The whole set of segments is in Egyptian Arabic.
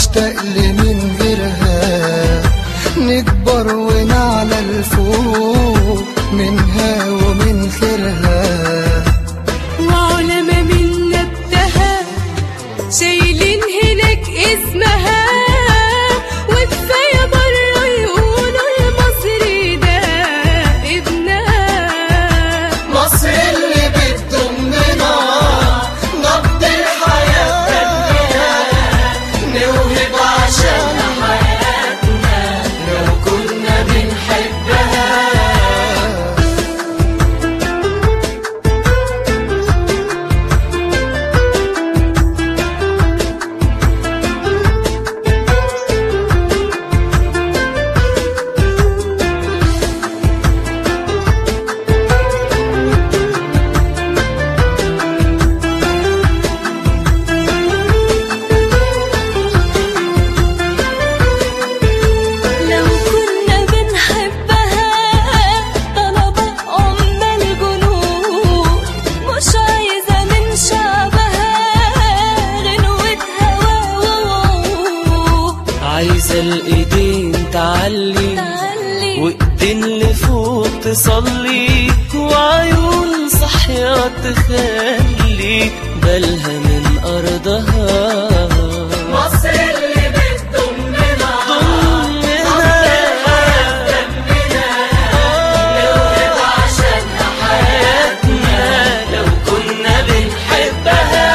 نشتاق لمن غيرها نكبر ونعلى الفوق منها ومن خيرها وعلماء من نبتها شايلين هناك اسمها وكفاية بره يقولوا المصري ده ابنها مصر اللي بتضمنا نبض الحياة قدنا نوهب عشان حياتنا لو كنا بنحبها لو كنا بنحبها طلبة أم الجنود مش عايزة من شعبها غنوة هوا عايزة الإيدين تعلي تعلي وإيدين لفوق تصلي وعيون صحية تخلي بالها من أرضها مصر اللي بتضمنا لو كنا بنحبها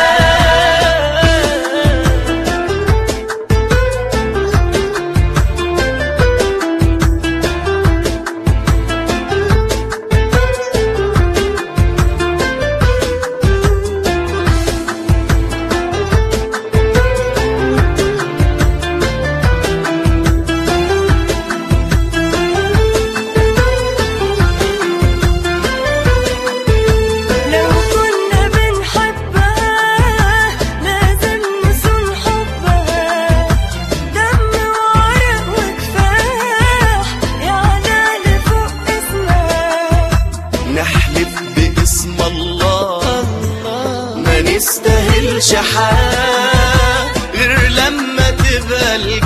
لو كنا بنحبها لازم نصون حبها دم وعرق وكفاح يعلى لفوق اسمها نحلف باسم الله ما نستاهلش حاجة غير لما تبقى الجنة